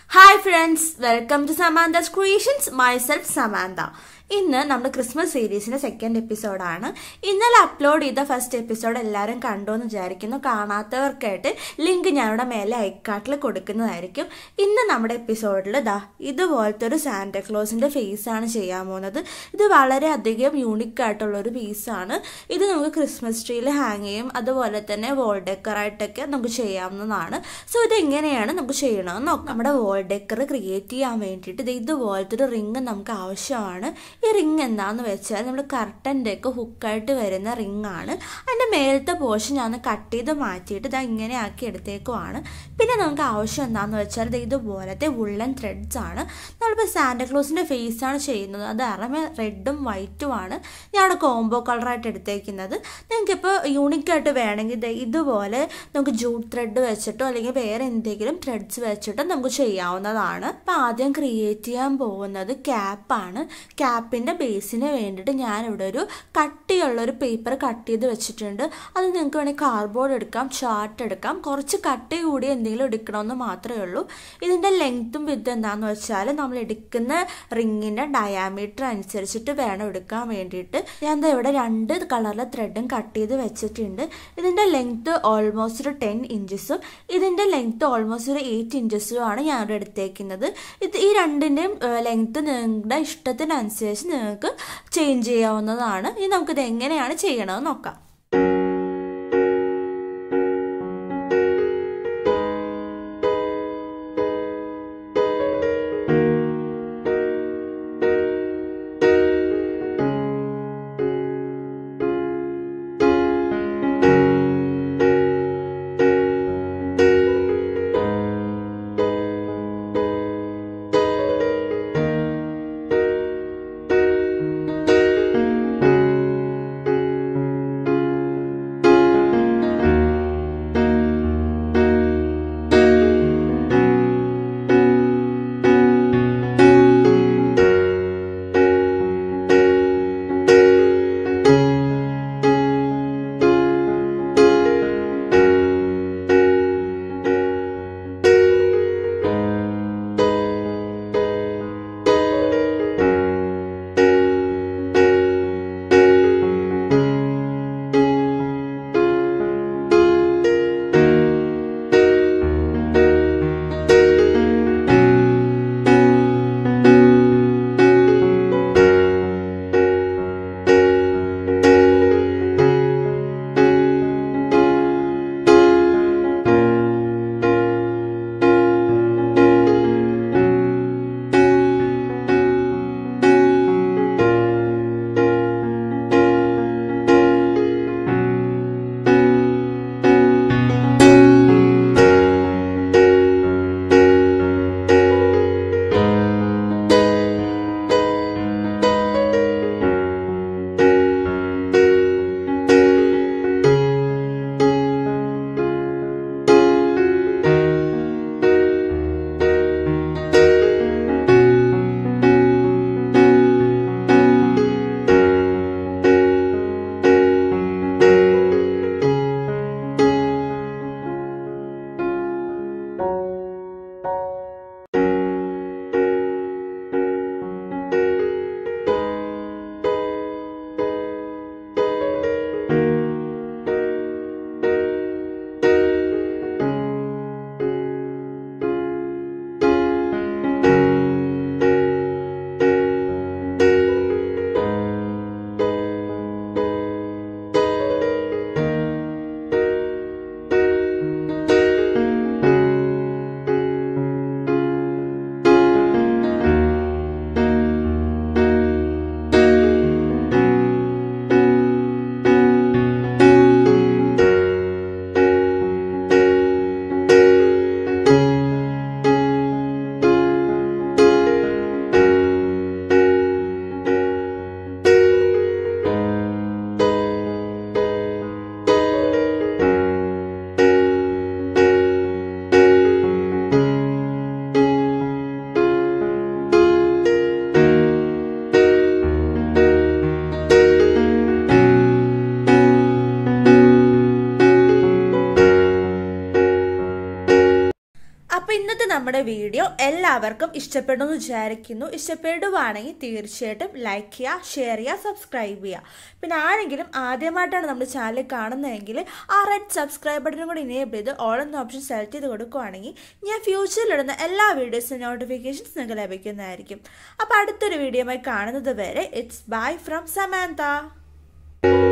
hi friends welcome to Samantha's creations myself Samantha ഇന്ന് നമ്മുടെ Christmas സീരീസിന്റെ സെക്കൻഡ് എപ്പിസോഡാണ് ഇന്നലെ അപ്ലോഡ് ചെയ്ത ഫസ്റ്റ് എപ്പിസോഡ് എല്ലാവരും കണ്ടു എന്ന് വിചാരിക്കുന്നു കാണാത്തവർക്കായിട്ട് ലിങ്ക് ഞാനിവിടെ മേലെ ഐക്കാട്ടിൽ കൊടുക്കുന്നതായിരിക്കും ഇന്ന് നമ്മുടെ എപ്പിസോഡിൽ ദാ ഇതുപോലത്തെ ഒരു സാന്റക്ലോസിന്റെ ഫേസ് ആണ് ചെയ്യാൻ പോകുന്നത് ഇത് വളരെ അധികം യൂണിക് ആയിട്ടുള്ള ഒരു പീസാണ് ഇത് നമുക്ക് ക്രിസ്മസ് ട്രീയിൽ ഹാങ് ചെയ്യും അതുപോലെ തന്നെ വോൾ ഡെക്കറായിട്ടൊക്കെ നമുക്ക് ചെയ്യാവുന്നതാണ് സോ ഇത് എങ്ങനെയാണ് നമുക്ക് ചെയ്യണമെന്ന് നോക്കാം നമ്മുടെ വോൾ ഡെക്കർ ക്രിയേറ്റ് ചെയ്യാൻ വേണ്ടിയിട്ട് ഇത് ഇതുപോലത്തെ ഒരു റിങ് നമുക്ക് ആവശ്യമാണ് ഈ റിങ് എന്താണെന്ന് വെച്ചാൽ നമ്മുടെ കർട്ടൻ്റെ ഒക്കെ ഹുക്കായിട്ട് വരുന്ന റിങ് ആണ് അതിൻ്റെ മേലത്തെ പോർഷൻ ഞാൻ കട്ട് ചെയ്ത് മാറ്റിയിട്ട് ഇത് ഇങ്ങനെ ആക്കി എടുത്തേക്കുവാണ് പിന്നെ നമുക്ക് ആവശ്യം എന്താണെന്ന് വെച്ചാൽ ഇത് ഇതുപോലത്തെ വുള്ളൻ ത്രെഡ്സ് ആണ് നമ്മളിപ്പോൾ സാന്റക്ലോസിൻ്റെ ഫേസ് ആണ് ചെയ്യുന്നത് അത് അറമ റെഡും വൈറ്റും ആണ് ഞാൻ കോംബോ കളറായിട്ട് എടുത്തേക്കുന്നത് നിങ്ങൾക്കിപ്പോൾ യൂണിക്കായിട്ട് വേണമെങ്കിൽ ഇത് ഇതുപോലെ നമുക്ക് ജൂട്ട് ത്രെഡ് വെച്ചിട്ടോ അല്ലെങ്കിൽ വേറെ എന്തെങ്കിലും ത്രെഡ്സ് വെച്ചിട്ടോ നമുക്ക് ചെയ്യാവുന്നതാണ് അപ്പം ആദ്യം ക്രിയേറ്റ് ചെയ്യാൻ പോകുന്നത് ക്യാപ്പാണ് ക്യാപ്പിൻ്റെ ബേസിന് വേണ്ടിയിട്ട് ഞാനിവിടെ ഒരു കട്ടിയുള്ള ഒരു പേപ്പർ കട്ട് ചെയ്ത് വെച്ചിട്ടുണ്ട് അത് നിങ്ങൾക്ക് വേണമെങ്കിൽ കാർഡ്ബോർഡ് എടുക്കാം ചാർട്ട് എടുക്കാം കുറച്ച് കട്ടി കൂടി എന്തെങ്കിലും എടുക്കണമെന്ന് മാത്രമേ ഉള്ളൂ ഇതിൻ്റെ ലെങ്ത്തും വിത്ത് എന്താണെന്ന് വെച്ചാൽ നമ്മൾ എടുക്കുന്ന റിങ്ങിൻ്റെ ഡയാമീറ്റർ അനുസരിച്ചിട്ട് വേണം എടുക്കാൻ വേണ്ടിയിട്ട് ഞാൻ ദാ ഇവിടെ രണ്ട് കളറിലെ ത്രെഡും കട്ട് ചെയ്ത് വെച്ചിട്ടുണ്ട് ഇതിൻ്റെ ലെങ്ത്ത് ഓൾമോസ്റ്റ് ഒരു ടെൻ ഇഞ്ചസും ഇതിൻ്റെ ലെങ്ത്ത് ഓൾമോസ്റ്റ് ഒരു എയ്റ്റ് ഇഞ്ചസും ആണ് ഞാൻ ഇവിടെ എടുത്തേക്കുന്നത് ഇത് ഈ രണ്ടിൻ്റെയും ലെങ്ത്ത് നിങ്ങളുടെ ഇഷ്ടത്തിനനുസരിച്ച് നിങ്ങൾക്ക് ചേഞ്ച് ചെയ്യാവുന്നതാണ് ഇനി നമുക്കിത് എങ്ങനെയാണ് ചെയ്യണമെന്ന് നോക്കാം നമ്മുടെ വീഡിയോ എല്ലാവർക്കും ഇഷ്ടപ്പെടുമെന്ന് വിചാരിക്കുന്നു ഇഷ്ടപ്പെടുവാണെങ്കിൽ തീർച്ചയായിട്ടും ലൈക്ക് ചെയ്യുക ഷെയർ ചെയ്യുക സബ്സ്ക്രൈബ് ചെയ്യുക പിന്നെ ആരെങ്കിലും ആദ്യമായിട്ടാണ് നമ്മുടെ ചാനൽ കാണുന്നതെങ്കിൽ ആ റെഡ് സബ്സ്ക്രൈബ് ബട്ടനും കൂടി ഇനേബിൾ ചെയ്ത് ഓൾ എന്ന ഓപ്ഷൻ സെലക്ട് ചെയ്ത് കൊടുക്കുവാണെങ്കിൽ ഞാൻ ഫ്യൂച്ചറിലിടുന്ന എല്ലാ വീഡിയോസിനും നോട്ടിഫിക്കേഷൻസ് നിങ്ങൾക്ക് ലഭിക്കുന്നതായിരിക്കും അപ്പോൾ അടുത്തൊരു വീഡിയോയുമായി കാണുന്നത് വരെ ഇറ്റ്സ് ബൈ ഫ്രം സമാന്ത